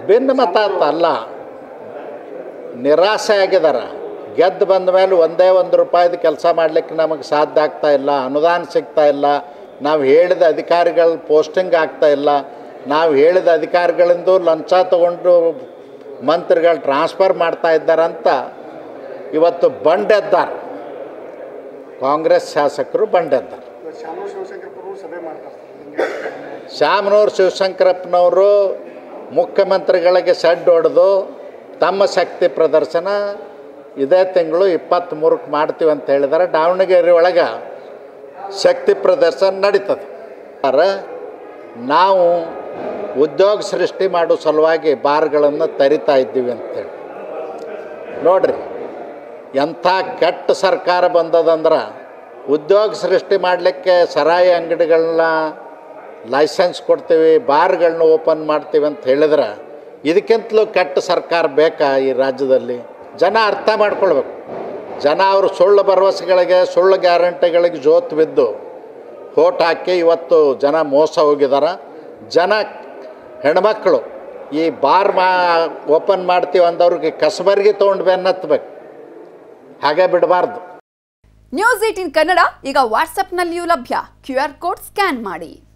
ಭಿನ್ನ ಮತ ಅಂತ ಅಲ್ಲ ನಿರಾಸೆ ಆಗಿದಾರ ಗೆದ್ದು ಬಂದ ಮೇಲೆ ಒಂದೇ ಒಂದು ರೂಪಾಯಿದು ಕೆಲಸ ಮಾಡಲಿಕ್ಕೆ ನಮಗೆ ಸಾಧ್ಯ ಆಗ್ತಾ ಇಲ್ಲ ಅನುದಾನ ಸಿಗ್ತಾ ಇಲ್ಲ ನಾವು ಹೇಳಿದ ಅಧಿಕಾರಿಗಳ ಪೋಸ್ಟಿಂಗ್ ಆಗ್ತಾ ಇಲ್ಲ ನಾವು ಹೇಳಿದ ಅಧಿಕಾರಿಗಳಿಂದ ಲಂಚ ತಗೊಂಡು ಮಂತ್ರಿಗಳು ಟ್ರಾನ್ಸ್ಫರ್ ಮಾಡ್ತಾ ಇದ್ದಾರಂತ ಇವತ್ತು ಬಂಡೆದ್ದಾರೆ ಕಾಂಗ್ರೆಸ್ ಶಾಸಕರು ಬಂಡೆದ್ದಾರೆ ಶಾಮರಾವ್ ಶಿವಶಂಕರಪ್ಪರು ಸಭೆ ಮಾಡ್ತಾರೆ ಸರ್ ಶಾಮನೂರು ಶಿವಶಂಕರಪ್ಪನವರು ಮುಖ್ಯಮಂತ್ರಿಗಳಿಗೆ ಸೆಡ್ ಹೊಡೆದು ತಮ್ಮ ಶಕ್ತಿ ಪ್ರದರ್ಶನ ಇದೇ ತಿಂಗಳು ಇಪ್ಪತ್ತ್ಮೂರಕ್ಕೆ ಮಾಡ್ತೀವಿ ಅಂತ ಹೇಳಿದ್ದಾರೆ ದಾವಣಗೆರೆ ಒಳಗೆ ಶಕ್ತಿ ಪ್ರದರ್ಶನ ನಡೀತದೆ ಆದ್ರೆ ನಾವು ಉದ್ಯೋಗ ಸೃಷ್ಟಿ ಮಾಡೋ ಸಲುವಾಗಿ ಬಾರ್ಗಳನ್ನು ತರಿತಾ ಇದ್ದೀವಿ ಅಂತೇಳಿ ನೋಡ್ರಿ ಎಂಥ ಕೆಟ್ಟ ಸರ್ಕಾರ ಬಂದದಂದ್ರೆ ಉದ್ಯೋಗ ಸೃಷ್ಟಿ ಮಾಡಲಿಕ್ಕೆ ಸರಾಯಿ ಅಂಗಡಿಗಳನ್ನ ಲೈಸೆನ್ಸ್ ಕೊಡ್ತೀವಿ ಬಾರ್ಗಳನ್ನ ಓಪನ್ ಮಾಡ್ತೀವಿ ಅಂತ ಹೇಳಿದ್ರೆ ಇದಕ್ಕಿಂತಲೂ ಕೆಟ್ಟ ಸರ್ಕಾರ ಬೇಕಾ ಈ ರಾಜ್ಯದಲ್ಲಿ ಜನ ಅರ್ಥ ಮಾಡ್ಕೊಳ್ಬೇಕು ಜನ ಅವರು ಸುಳ್ಳು ಭರವಸೆಗಳಿಗೆ ಸುಳ್ಳು ಗ್ಯಾರಂಟಿಗಳಿಗೆ ಜೋತು ಬಿದ್ದು ಹೋಟ್ ಹಾಕಿ ಇವತ್ತು ಜನ ಮೋಸ ಹೋಗಿದ್ದಾರೆ ಜನ ಹೆಣ್ಮಕ್ಳು ಈ ಬಾರ್ ಮಾ ಓಪನ್ ಮಾಡ್ತೀವಿ ಅಂದವ್ರಿಗೆ ಕಸಬರ್ಗಿ ತೊಗೊಂಡು ಬೆನ್ನತ್ತಬೇಕು ಹಾಗೆ ಬಿಡಬಾರ್ದು ನ್ಯೂಸ್ ಏಟಿನ್ ಕನ್ನಡ ಈಗ ವಾಟ್ಸ್ಆಪ್ನಲ್ಲಿಯೂ ಲಭ್ಯ ಕ್ಯೂ ಆರ್ ಕೋಡ್ ಸ್ಕ್ಯಾನ್ ಮಾಡಿ